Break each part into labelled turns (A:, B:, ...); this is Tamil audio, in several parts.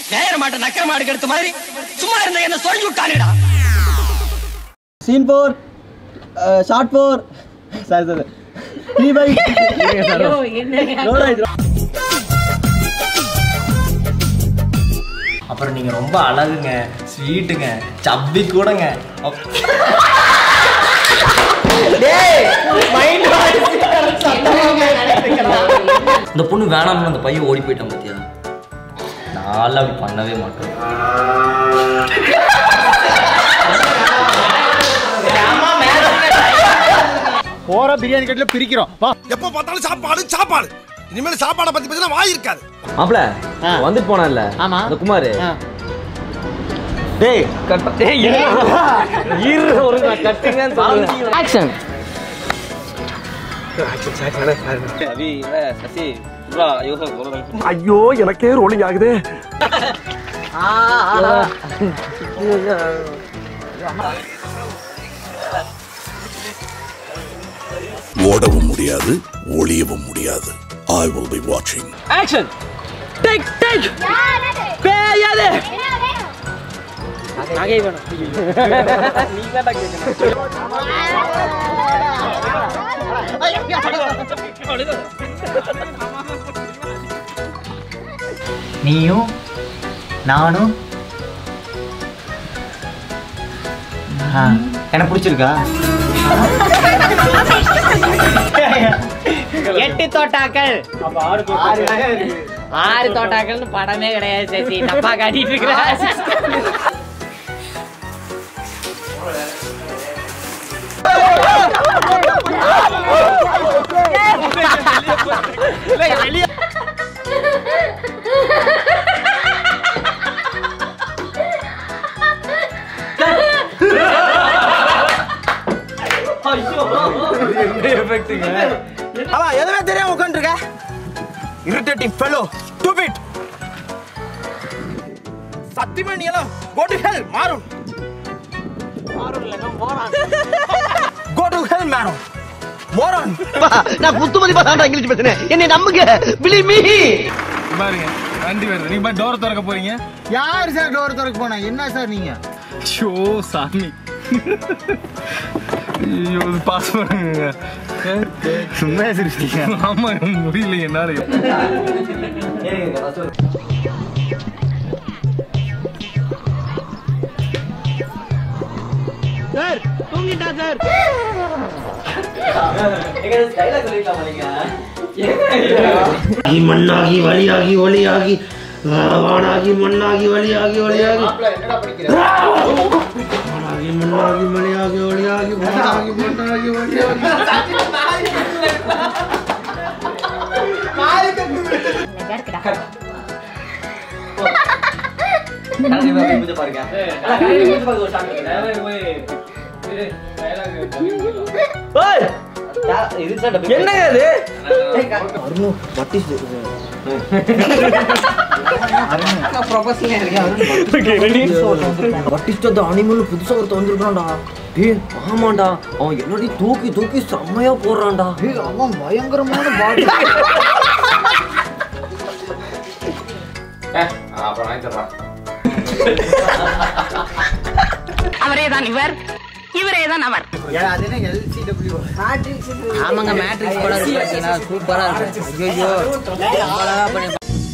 A: நேர மாட்ட நக்கர மாடு எடுத்த மாதிரி சும்மா இருந்த என்ன சொல்லி விட்டானேடா
B: scene four short four sorry sir three பை லோட் ஆயிடுச்சு
C: அப்புறம் நீங்க ரொம்ப அழகுங்க ஸ்வீட்டுங்க சப்பி கூடங்க அப்- இந்த பொண்ணு வேணாம்னு அந்த பையன் ஓடி போயிட்டான் பாத்தியா நான் அப்படி பண்ணவே மாட்டேன்
B: போற பிரியாணி கட்டில பிரிக்கிறோம் வா
D: எப்ப பார்த்தாலும் சாப்பாடு சாப்பாடு இனிமேல் சாப்பாடை பத்தி பேசினா வாய் இருக்காது
E: மாப்ள வந்துட்டு போனான்ல
B: ஆமா.
E: அந்த குமார்
B: ஆ.
E: டேய் கட்ட டேய் இரு இரு ஒரு நான் கட்டுங்கன்னு சொல்லுங்க ஆக்ஷன் அபி இல்ல சசி புரா யோசனை சொல்லுங்க
D: ஐயோ எனக்கே ரோலிங் ஆகுது
F: ஓடவும் முடியாது ஒளியவும் முடியாது ஐ வில் பி வாட்சிங்
E: ஆக்ஷன் டேக் டேக் பேயாது நகை வேணும் நீ தான் கேட்கணும்
C: நீயும் நானும் ஆ, எனக்கு பிடிச்சிருக்கா
G: எட்டு தோட்டாக்கள் ஆறு தோட்டாக்கள்னு படமே கிடையாது சசி தப்பா காட்டிட்டு இருக்கிற
D: அவன் எதுவுமே தெரியாம உட்காந்துருக்க இரிட்டேட்டிங் ஃபெலோ ஸ்டூபிட் சத்தியமா நீ எல்லாம் கோ டு ஹெல் மாறும் go to hell madam moron
B: நான் குத்துமதி பாசாண்டா இங்கிலீஷ் பேசுறேன் என்னை நம்புங்க பிலி மீ
H: பாருங்க வண்டி வருது நீங்க டோர் திறக்க போறீங்க
B: யார் சார் டோர் திறக்க போனா என்ன சார் நீங்க
H: ஷோ சாமி ஐயோ பாஸ் பண்ணுங்க
B: சும்மா சிரிச்சிட்டீங்க
H: ஆமா முடியல என்னால
B: சார் தூங்கிட்டா சார்
I: மண்ணாகி வழியாகி ஒளியாகி வானாகி மண்ணாகி வழியாகி ஒளியாகி வானாகி மண்ணாகி மணியாகி ஒளியாகி வானாகி மண்ணாகி வழியாகி
E: என்னங்க இது பட்டிஸ்ட் அனிமல் புதுசா ஒருத்த வந்திருக்கான்டா டேய் ஆமாண்டா அவன் என்னடி தூக்கி தூக்கி செம்மையா போடுறான்டா
B: ஏய், அவன் பயங்கரமான பாடி
G: அவரே தான் இவர் இவரே தான் அவர்
B: அது என்ன எல்சிடபிள்யூ
G: ஆமாங்க மேட்ரிக்ஸ் படம் இருக்கு சூப்பரா இருக்கு ஐயோ அழகா பண்ணி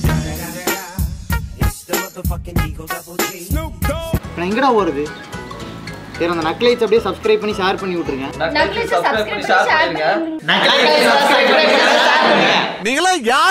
B: நான் எங்கடா ஓடுது சரி அந்த நக்லைட்ஸ் அப்படியே சப்ஸ்கிரைப் பண்ணி ஷேர் பண்ணி விட்டுருங்க
D: நீங்களா யார்